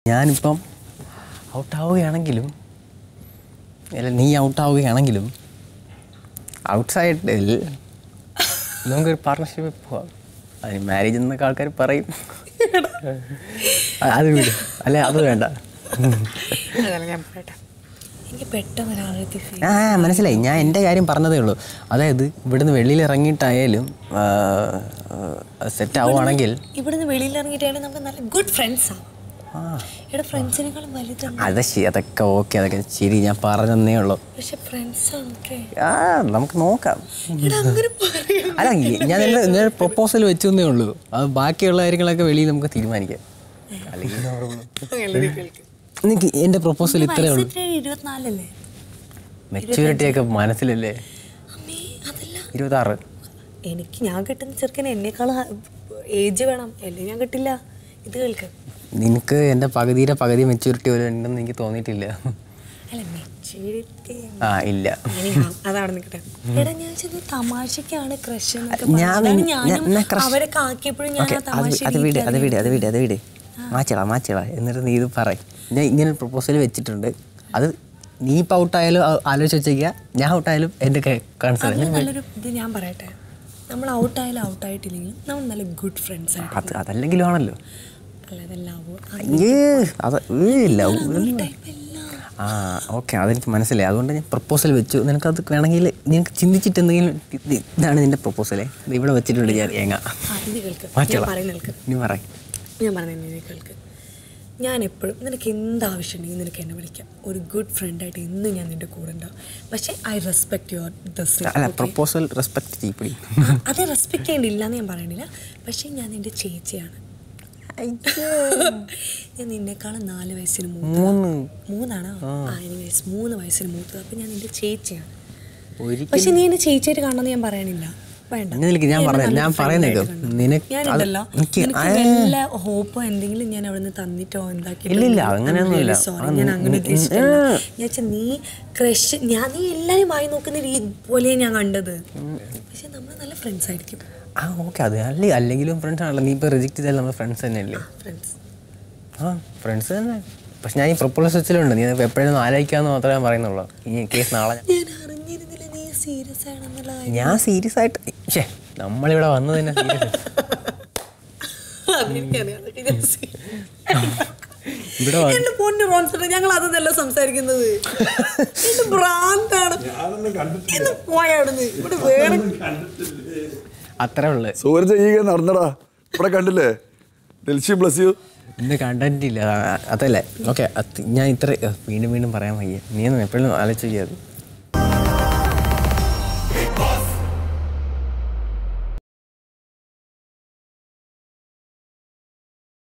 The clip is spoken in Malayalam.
ഞാനിപ്പം ഔട്ടാവുകയാണെങ്കിലും അല്ല നീ ഔട്ടാവുകയാണെങ്കിലും ഔട്ട്സൈഡിൽ നമുക്കൊരു പാർട്ട്ണർഷിപ്പ് പോവാം അതിന് മാരേജ് എന്നൊക്കെ ആൾക്കാർ പറയും അത് വിടും അല്ലെ അത് വേണ്ട അതല്ല ഞാൻ പറയട്ടെ എനിക്ക് പെട്ടെന്ന് ഒരാളെത്തി ഫീൽ ആ മനസ്സിലായി ഞാൻ എൻ്റെ കാര്യം പറഞ്ഞതേ ഉള്ളൂ അതായത് ഇവിടുന്ന് വെളിയിൽ ഇറങ്ങിയിട്ടായാലും സെറ്റ് ആവുകയാണെങ്കിൽ ഇവിടുന്ന് വെളിയിൽ ഇറങ്ങിയിട്ടാണെങ്കിൽ നമുക്ക് നല്ല ഗുഡ് ഫ്രണ്ട്സ് ആവും ആ ഇവിടെ ഫ്രണ്ട്സിനേക്കാളും വലുതാണ് അത് ശരി അതൊക്കെ ഓക്കെ അതൊക്കെ ശരി ഞാൻ പറഞ്ഞതന്നേ ഉള്ളൂ പക്ഷെ ഫ്രണ്ട്സ് ആണ് ആ നമുക്ക് നോക്കാം ഇവിടെ അങ്ങനെ പറയും അല്ല ഈ- ഞാൻ എൻ്റെ ഞാൻ പ്രൊപ്പോസൽ വെച്ചെന്നേ ഉള്ളൂ അത് ബാക്കിയുള്ള കാര്യങ്ങളൊക്കെ വെളിയിൽ നമുക്ക് തീരുമാനിക്കാം അല്ലെങ്കിൽ എനിക്ക് എൻ്റെ പ്രൊപ്പോസൽ ഇത്രയേ ഉള്ളൂ ഇരുപത്തിനാലല്ലേ മെച്യൂരിറ്റി ഒക്കെ മനസ്സിലല്ലേ അമ്മേ അതല്ല ഇരുപത്താറ് എനിക്ക് ഞാൻ കിട്ടുന്ന ചെറുക്കന് എന്നേക്കാൾ ഏജ് വേണം എന്നെ ഞാൻ കിട്ടില്ല ഇത് കേൾക്ക് നിനക്ക് എൻ്റെ പകുതിയുടെ പകുതി മെച്യൂരിറ്റി പോലും ഉണ്ടെന്ന് എനിക്ക് തോന്നിയിട്ടില്ല അല്ല മെച്ചൂരിറ്റി ആ ഇല്ല അതാണ് നിൽക്കട്ടെ എടാ ഞാൻ ചെന്ന് തമാശക്കാണ് ക്രഷ് എന്നൊക്കെ ഞാൻ പറഞ്ഞത്. അതാണ് ഞാൻ- ഞാനും ഞാൻ crush- അവരൊക്കെ ആക്കിയപ്പോഴും ഞാൻ ഓക്കെ ആ അത് തമാശ വി- അത് വീട് അത് വീട് അത് വീട് അത് വീട് മാച്ചള മാച്ചള എന്നിട്ട് നീ ഇത് പറ ഞാൻ ഇങ്ങനെ പ്രൊപ്പോസൽ വെച്ചിട്ടുണ്ട് അത് നീ ഇപ്പം ഔട്ടായാലും ആലോചിച്ച് വെച്ചേക്കുക ഞാൻ ഔട്ടായാലും എൻ്റെ കൺസേൺ അതിന് നല്ലൊരു ഇത് ഞാൻ പറയട്ടെ നമ്മൾ ഔട്ടായാലും ഔട്ടായിട്ടില്ലെങ്കിലും നമ്മൾ നല്ല ഗുഡ് ഫ്രണ്ട്സ് ആയിട്ട് അത് അതല്ലെങ്കിലും ആണല്ലോ അല്ലാതെ ലവ് അയ്യേ അത് ഏ, love. ടൈപ്പ് അല്ല ആ ഓക്കെ അതെനിക്ക് മനസ്സിലായി അതുകൊണ്ട് ഞാൻ പ്രപ്പോസൽ വെച്ചു നിനക്കത് വേണമെങ്കിൽ നിനക്ക് ചിന്തിച്ചിട്ട് എന്തെങ്കിലും ഇത് ഇതാണ് നിന്റെ പ്രപ്പോസലേ ഇത് ഇവിടെ വെച്ചിട്ടുണ്ട് ഞാൻ ഏങ്ങ ആ, ഇത് കേൾക്ക് ഞാൻ മാറ്റള പറയുന്ന കേൾക്ക് നീ പറ ഞാൻ പറയുന്നത് കേൾക്ക് ഞാൻ എപ്പോഴും നിനക്ക് എന്ത് ആവശ്യമുണ്ടെങ്കിൽ നിനക്ക് എന്നെ വിളിക്കാം ഒരു ഗുഡ് ഫ്രണ്ടായിട്ട് എന്നും ഞാൻ നിൻ്റെ കൂടെ ഉണ്ടാവും പക്ഷേ ഐ റെസ്പെക്ട് യുവർ അല്ല ദസ് പ്രപ്പോസൽ റെസ്പെക്ട് ചെയ്യപ്പെടി അത് റെസ്പെക്ട് ചെയ്യേണ്ടില്ല എന്ന് ഞാൻ പറയണില്ല പക്ഷേ ഞാൻ നിൻ്റെ ചേച്ചിയാണ് ഞാൻ നിന്നെക്കാളും നാല് വയസ്സിന് മൂത്ത മൂന്ന് മൂന്നാണോ ആ എനിവേസ് മൂന്ന് വയസ്സിന് മൂത്തത് അപ്പം ഞാൻ നിൻ്റെ ചേച്ചിയാണ് ഒരിക്കലും പക്ഷെ നീ എന്നെ ചേച്ചിയായിട്ട് കാണണമെന്ന് ഞാൻ പറയണില്ല വേണ്ട ഇങ്ങനെ നിൽക്ക്, ഞാൻ നീ എന്നെ പറഞ്ഞ- നല്ലൊരു ഞാൻ friend പറയുന്നേക്ക്. ആയിട്ട് കണ്ടോ. നിനക്ക് അത് ഞാനുണ്ടല്ലോ എനിക്ക് നിനക്ക് ആ- വല്ല ഹോപ്പോ എന്തെങ്കിലും ഞാൻ അവിടുന്ന് തന്നിട്ടോ എന്താക്കിട്ടോ ഇല്ല, ഇല്ല, അങ്ങനെയൊന്നുമില്ല. സോറി ആ, ഞാൻ അങ്ങനെ ഉം, ഉദ്ദേശിച്ചില്ല ഉം. ഞാൻ വെച്ചാൽ നീ ക്രഷ് ഞാൻ നീ എല്ലാവരും വായി നോക്കുന്ന രീതി പോലെയാണ് ഞാൻ കണ്ടത് പക്ഷെ നമ്മൾ നല്ല ഫ്രണ്ട്സ് ആയിരിക്കും ആ ഓക്കെ അത് അല്ലേ അല്ലെങ്കിലും ഫ്രണ്ട്സ് ആണല്ലോ നീ ഇപ്പോൾ റിജക്ട് ചെയ്താൽ നമ്മൾ ഫ്രണ്ട്സ് തന്നെയല്ലേ ഫ്രണ്ട്സ് ആ ഫ്രണ്ട്സ് തന്നെ പക്ഷെ ഞാൻ ഈ പ്രപ്പോസൽ വെച്ചിലുണ്ട് നീ എപ്പോഴും ആലോചിക്കാമെന്ന് മാത്രമേ ഞാൻ പറയുന്നുള്ളൂ ഈ കേസ് നാളെ ഞാൻ- ഞാൻ അറിഞ്ഞിരുന്നില്ല നീ സീരിയസ് ആണെന്നുള്ള കാര്യം. ഞാൻ സീരിയസ് ആയിട്ട് ഷേ നമ്മളിവിടെ വന്നത് തന്നെ സീരിയസ് അതെനിക്കറിയാം. അതൊക്കെ ഞാൻ serious. ഇവിടെ വന്ന് എന്റെ പൊന്നു റോൺസൺ ഞങ്ങൾ അതൊന്നല്ല സംസാരിക്കുന്നത് എന്റെ ഭ്രാന്താണ് എന്ന് പോയ അവിടുന്ന് ഇവിടെ വേറെ അത്രേ ഉള്ളു സൂരജ് ഈ നടന്നടാ ഇവിടെ കണ്ടില്ലേ ഡെൽഷി ബ്ലസ് യു ഇന്ന് കണ്ടന്റ് ഇല്ല ആ, അതല്ലേ ഓക്കെ ഞാൻ ഇത്ര വീണ്ടും വീണ്ടും പറയാൻ വയ്യ നീ ഒന്നും എപ്പോഴും ആലോചിക്കാതെ